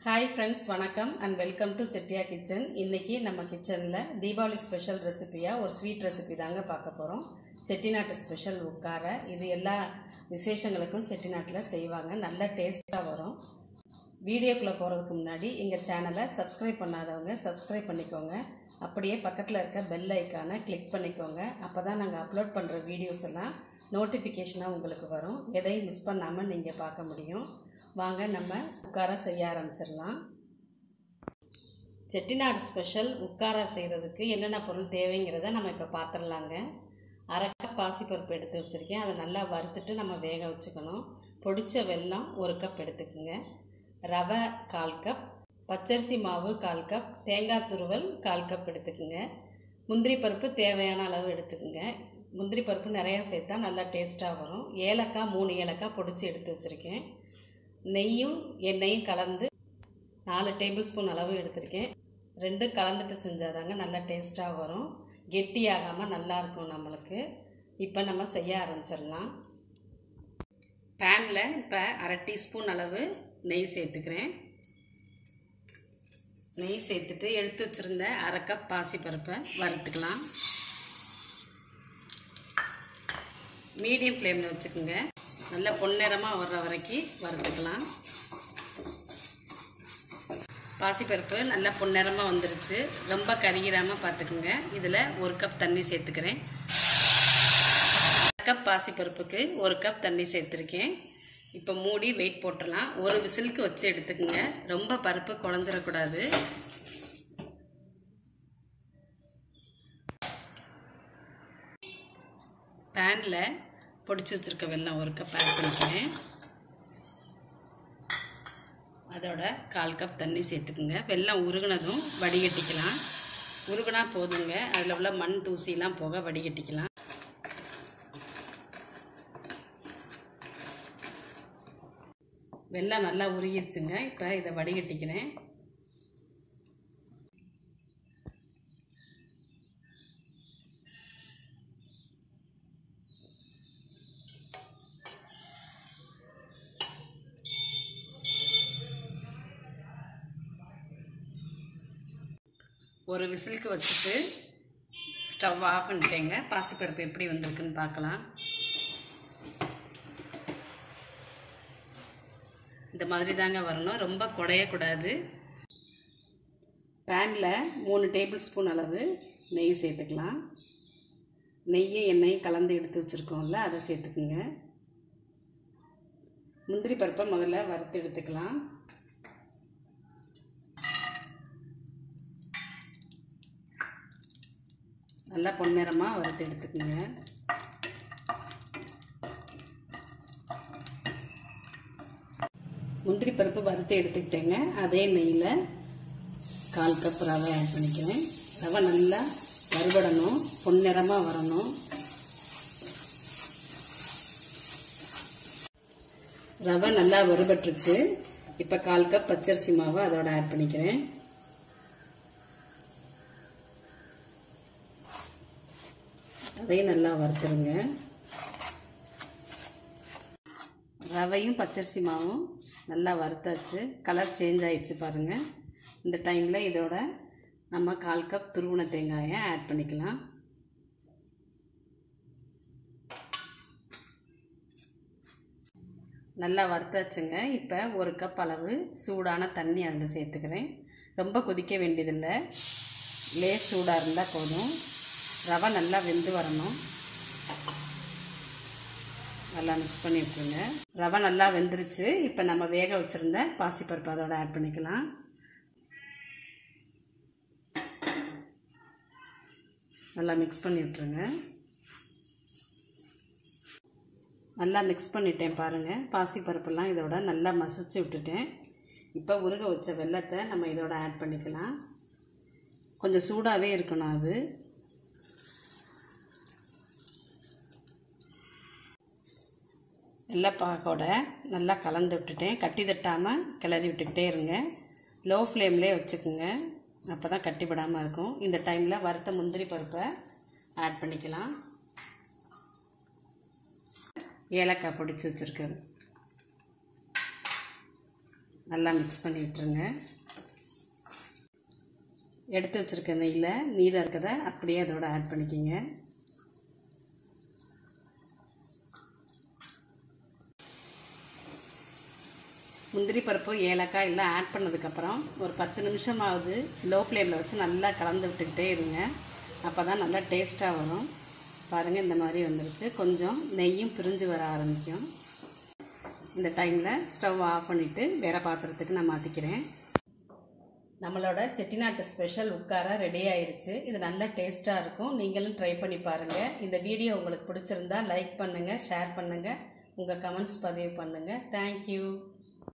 hi friends வணக்கம் and welcome to Chettiya kitchen இன்னைக்கு நம்ம கிச்சனில் தீபாவளி ஸ்பெஷல் ரெசிபியாக ஒரு ஸ்வீட் ரெசிபி தாங்க பார்க்க போகிறோம் செட்டிநாட்டு ஸ்பெஷல் உட்கார இது எல்லா விசேஷங்களுக்கும் செட்டிநாட்டில் செய்வாங்க நல்ல டேஸ்ட்டாக வரும் வீடியோக்குள்ளே போகிறதுக்கு முன்னாடி எங்கள் சேனலை சப்ஸ்கிரைப் பண்ணாதவங்க சப்ஸ்கிரைப் பண்ணிக்கோங்க அப்படியே பக்கத்தில் இருக்க பெல் ஐக்கானை கிளிக் பண்ணிக்கோங்க அப்போ தான் நாங்கள் அப்லோட் பண்ணுற வீடியோஸ் எல்லாம் நோட்டிஃபிகேஷனாக உங்களுக்கு வரும் எதையும் மிஸ் பண்ணாமல் நீங்கள் பார்க்க முடியும் வாங்க நம்ம உட்கார செய்ய ஆரம்பிச்சிடலாம் செட்டிநாடு ஸ்பெஷல் உட்காரா செய்கிறதுக்கு என்னென்ன பொருள் தேவைங்கிறத நம்ம இப்போ பார்த்துடலாங்க அரை கப் பாசிப்பருப்பு எடுத்து வச்சுருக்கேன் அதை நல்லா வறுத்துட்டு நம்ம வேக வச்சுக்கணும் பொடிச்ச வெல்லம் ஒரு கப் எடுத்துக்கோங்க ரவை கால் கப் பச்சரிசி மாவு கால் கப் தேங்காய் துருவல் கால் கப் எடுத்துக்கோங்க முந்திரி பருப்பு தேவையான அளவு எடுத்துக்கோங்க முந்திரி பருப்பு நிறையா சேர்த்தா நல்லா டேஸ்ட்டாக வரும் ஏலக்காய் மூணு ஏலக்காய் பொடிச்சு எடுத்து வச்சுருக்கேன் நெய்யும் எண்ணெயும் கலந்து நாலு டேபிள் ஸ்பூன் அளவு எடுத்திருக்கேன் ரெண்டும் கலந்துட்டு செஞ்சாதாங்க நல்லா டேஸ்ட்டாக வரும் கெட்டியாகாமல் நல்லாயிருக்கும் நம்மளுக்கு இப்போ நம்ம செய்ய ஆரம்பிச்சிடலாம் பேனில் இப்போ அரை டீஸ்பூன் அளவு நெய் சேர்த்துக்கிறேன் நெய் சேர்த்துட்டு எடுத்து வச்சுருந்த அரை கப் பாசிப்பருப்பை வறுத்துக்கலாம் மீடியம் ஃப்ளேமில் வச்சுக்கோங்க நல்ல பொன்னிறமாக வர்ற வரைக்கும் வறுத்துக்கலாம் பாசிப்பருப்பு நல்லா பொன்னிறமாக வந்துருச்சு ரொம்ப கருகிடாமல் பார்த்துக்குங்க இதில் ஒரு கப் தண்ணி சேர்த்துக்கிறேன் கப் பாசிப்பருப்புக்கு ஒரு கப் தண்ணி சேர்த்துருக்கேன் இப்போ மூடி வெயிட் போட்டுடலாம் ஒரு விசிலுக்கு வச்சு எடுத்துக்கோங்க ரொம்ப பருப்பு குழஞ்சிடக்கூடாது பேனில் பொடிச்சு வச்சுருக்க வெல்லம் ஒரு கப் ஆட் பண்ணிக்கிறேன் அதோட கால் கப் தண்ணி சேர்த்துக்குங்க வெல்லம் உருகுனதும் வடிகட்டிக்கலாம் உருகுனா போதுங்க அதில் உள்ள மண் தூசிலாம் போக வடிகட்டிக்கலாம் வெல்லம் நல்லா உருகிருச்சுங்க இப்போ இதை வடிகட்டிக்கிறேன் ஒரு விசிலுக்கு வச்சுட்டு ஸ்டவ் ஆஃப் பண்ணிட்டேங்க பாசிப்பருப்பு எப்படி வந்திருக்குன்னு பார்க்கலாம் இந்த மாதிரி தாங்க வரணும் ரொம்ப குடையக்கூடாது பேனில் மூணு டேபிள் ஸ்பூன் அளவு நெய் சேர்த்துக்கலாம் நெய்யும் எண்ணெயும் கலந்து எடுத்து வச்சுருக்கோம்ல அதை சேர்த்துக்குங்க முந்திரி பருப்பை முதல்ல வறுத்து எடுத்துக்கலாம் நல்லா பொன்னிறமாக வறுத்து எடுத்துக்கோங்க முந்திரி பருப்பு வறுத்து எடுத்துக்கிட்டேங்க அதே நெய்யில் கால் கப் ரவை ஆட் பண்ணிக்கிறேன் ரவை நல்லா வறுபடணும் பொன்னிறமாக வரணும் ரவை நல்லா வறுபட்டுருச்சு இப்போ கால் கப் பச்சரிசி மாவை அதோட ஆட் பண்ணிக்கிறேன் அதையும் நல்லா வறுத்துருங்க ரவையும் பச்சரிசி மாவும் நல்லா வறுத்தாச்சு கலர் சேஞ்ச் ஆயிடுச்சு பாருங்கள் இந்த டைமில் இதோட நம்ம கால் கப் துருவண தேங்காயை ஆட் பண்ணிக்கலாம் நல்லா வறுத்தாச்சுங்க இப்போ ஒரு கப் அளவு சூடான தண்ணி அதில் சேர்த்துக்கிறேன் ரொம்ப கொதிக்க வேண்டியதில்லை லேஸ் சூடாக இருந்தால் போதும் ரவை நல்லா வெந்து வரணும் நல்லா மிக்ஸ் பண்ணி விட்டுருங்க ரவை நல்லா வெந்துருச்சு இப்போ நம்ம வேக வச்சுருந்த பாசிப்பருப்பு அதோட ஆட் பண்ணிக்கலாம் நல்லா மிக்ஸ் பண்ணி விட்டுருங்க நல்லா மிக்ஸ் பண்ணிட்டேன் பாருங்கள் பாசிப்பருப்பெல்லாம் இதோட நல்லா மசிச்சு விட்டுட்டேன் இப்போ உருக வச்ச வெள்ளத்தை நம்ம இதோட ஆட் பண்ணிக்கலாம் கொஞ்சம் சூடாகவே இருக்கணும் அது வெள்ளைப்பாக்கோட நல்லா கலந்து விட்டுட்டேன் கட்டி தட்டாமல் கிளறி விட்டுக்கிட்டே இருங்க லோ ஃப்ளேம்லேயே வச்சுக்கோங்க அப்போ தான் கட்டிப்படாமல் இருக்கும் இந்த டைமில் வறுத்த முந்திரி பருப்பை ஆட் பண்ணிக்கலாம் ஏலக்காய் பிடிச்சி வச்சுருக்குது நல்லா மிக்ஸ் பண்ணி விட்டுருங்க எடுத்து வச்சுருக்க நெய்யில் மீதம் இருக்கிறத அப்படியே அதோட ஆட் பண்ணிக்கிங்க முந்திரி பருப்பு ஏலக்காய் எல்லாம் ஆட் பண்ணதுக்கப்புறம் ஒரு பத்து நிமிஷமாவது லோ ஃப்ளேமில் வச்சு நல்லா கலந்து விட்டுக்கிட்டே இருங்க அப்போ தான் நல்லா டேஸ்ட்டாக வரும் பாருங்கள் இந்த மாதிரி வந்துருச்சு கொஞ்சம் நெய்யும் பிரிஞ்சு வர ஆரம்பிக்கும் இந்த டைமில் ஸ்டவ் ஆஃப் பண்ணிவிட்டு வேறு பாத்திரத்துக்கு நான் மாற்றிக்கிறேன் நம்மளோட செட்டிநாட்டு ஸ்பெஷல் உட்கார ரெடி ஆயிருச்சு இது நல்ல டேஸ்ட்டாக இருக்கும் நீங்களும் ட்ரை பண்ணி பாருங்கள் இந்த வீடியோ உங்களுக்கு பிடிச்சிருந்தா லைக் பண்ணுங்கள் ஷேர் பண்ணுங்கள் உங்கள் கமெண்ட்ஸ் பதிவு பண்ணுங்கள் தேங்க்யூ